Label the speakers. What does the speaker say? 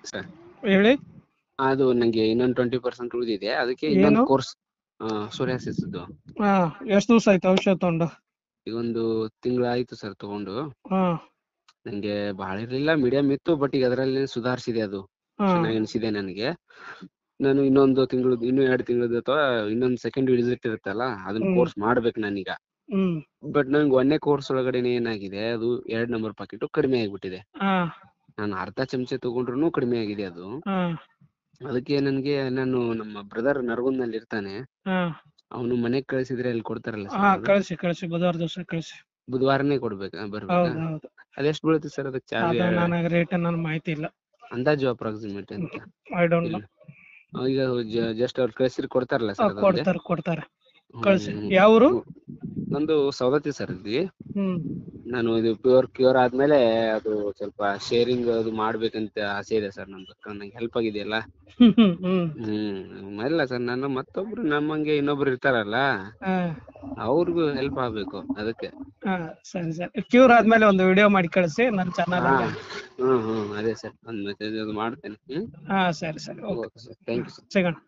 Speaker 1: Sir
Speaker 2: ಹೇಳಿ
Speaker 1: ಅದು ನಂಗೆ ಇನ್ನೊಂದು ಟ್ವೆಂಟಿ ಪರ್ಸೆಂಟ್ ಉಳಿದಿದೆ ಅದಕ್ಕೆ ಇನ್ನೊಂದು
Speaker 2: ಏನು?
Speaker 1: ಕೋರ್ಸ್ ಸೋರಿಯಾಸಿಸ್ದು
Speaker 2: ಹಾ ಎಷ್ಟು ದಿವಸ ಆಯ್ತು ಔಷಧ ತಗೊಂಡು
Speaker 1: ಈಗ ಒಂದು ತಿಂಗಳು ಆಯ್ತು ಸರ್ ತಗೊಂಡು
Speaker 2: ಹಾ
Speaker 1: ನಂಗೆ ಬಹಳ ಇರ್ಲಿಲ್ಲ ಮೀಡಿಯಂ ಇತ್ತು ಬಟ್ ಈಗ ಅದರಲ್ಲಿ ಸುಧಾರಿಸಿದೆ ಅದು
Speaker 2: ಹಾ
Speaker 1: ಚೆನ್ನಾಗಿ ಅನಿಸಿದೆ ನನಗೆ ನಾನು ಇನ್ನೊಂದು ತಿಂಗಳು ಇನ್ನೂ ಎರಡು ತಿಂಗಳದ್ದು ಅಥವಾ ಇನ್ನೊಂದು ಸೆಕೆಂಡ್ ವಿಸಿಟ್ ಇರುತ್ತಲ್ಲ ಅದನ್ನ
Speaker 2: ಹ್ಮ್.
Speaker 1: ಕೋರ್ಸ್ ಮಾಡ್ಬೇಕು ನಾನೀಗ
Speaker 2: ಹ್ಮ್
Speaker 1: ಬಟ್ ನಂಗೆ ಒಂದನೇ ಕೋರ್ಸ್ ಒಳಗಡೆನೆ ಏನಾಗಿದೆ ಅದು ಎರಡ್ ನಂಬರ್ ಪಾಕೆಟ್ ಕಡಿಮೆ ಆಗ್ಬಿಟ್ಟಿದೆ
Speaker 2: ಹಾ
Speaker 1: ನಾನು ಅರ್ಧ ಚಮಚ ತಗೊಂಡ್ರು ಕಡಿಮೆ ಆಗಿದೆ ಅದು
Speaker 2: ಹಾ
Speaker 1: ಅದಕ್ಕೆ ನನ್ಗೆ ನಾನು ನಮ್ಮ ಬ್ರದರ್ ನರಗುಂದ್ನಲ್ಲಿ ಇರ್ತಾನೆ
Speaker 2: ಹಾ
Speaker 1: ಅವನು ಮನೆಗ್ ಕಳ್ಸಿದ್ರೆ ಅಲ್ಲಿ ಕೊಡ್ತಾರಲ್ಲ
Speaker 2: ಹಾ
Speaker 1: ಸರ್
Speaker 2: ಕಳಿಸಿ ಕಳಿಸಿ ಬುಧವಾರ ದಿವಸ ಕಳಿಸಿ
Speaker 1: ಬುಧವಾರನೇ ಕೊಡ್ಬೇಕಾ ಬರ್ಬೇಕಾ
Speaker 2: ಹೌದು ಹೌದು
Speaker 1: ಅದೆಷ್ಟು ಬೀಳುತ್ತೆ ಸರ್ ಅದಕ್ಕೆ ಚಾರ್ಜ್
Speaker 2: ಅದು ನನಗೆ ರೇಟ್ ನನ್ನ ಮಾಹಿತಿ ಇಲ್ಲ
Speaker 1: ಅಂದಾಜು ಅಪ್ರಾಕ್ಸಿಮೇಟ್ ಅಂತ
Speaker 2: ಐ ಡೋಂಟ್ ನೋ
Speaker 1: ಇಲ್ಲ ಈಗ ಜಸ್ಟ್ ಅವ್ರು ಕಳ್ಸಿದ್ರೆ ಕೊಡ್ತಾರಲ್ಲ ಸರ್ ಅದೊಂದೇ
Speaker 2: ಕೊಡ್ತಾರೆ ಕೊಡ್ತಾರೆ ಕಳಿಸಿ
Speaker 1: ಹ್ಮ್.
Speaker 2: ಯಾವ ಊರು
Speaker 1: ನಂದು ಸವದತ್ತಿ ಸರ್ ಇಲ್ಲಿ
Speaker 2: ಹ್ಮ್
Speaker 1: ನಾನು ಇದು ಪ್ಯೂರ್ ಕ್ಯೂರ್ ಆದ್ಮೇಲೆ ಅದು ಸ್ವಲ್ಪ ಶೇರಿಂಗ್ ಅದು ಮಾಡ್ಬೇಕಂತ ಆಸೆ ಇದೆ ಸರ್ ನಂದು ನಂಗೆ ಹೆಲ್ಪ್ ಆಗಿದೆಯಲ್ಲ
Speaker 2: ಹ್ಮ್ ಹ್ಮ್ ಹ್ಮ್
Speaker 1: ಹ್ಮ್ ಇಲ್ಲ ಸರ್ ನಾನು ಮತ್ತೊಬ್ರು ನಮ್ಮಂಗೆ ಇನ್ನೊಬ್ರು ಇರ್ತಾರಲ್ಲ
Speaker 2: ಹಾ
Speaker 1: ಅವ್ರಿಗೂ ಹೆಲ್ಪ್ ಆಗ್ಬೇಕು ಅದಕ್ಕೆ
Speaker 2: ಹಾ ಸರಿ ಸರಿ ಕ್ಯೂರ್ ಆದ್ಮೇಲೆ ಒಂದು ವಿಡಿಯೋ ಮಾಡಿ ಕಳಿಸಿ ನನ್ನ ಚಾನಲ್
Speaker 1: ಹಾ ಹ್ಮ್ ಹ್ಮ್ ಅದೇ ಸರ್ ಒಂದ್ ಮೆಸೇಜ್ ಅದು ಮಾಡ್ತೇನೆ ಹ್ಮ್
Speaker 2: ಹಾ ಸರಿ ಸರಿ okay
Speaker 1: okay sir thank you sir
Speaker 2: ಸಿಗೋಣ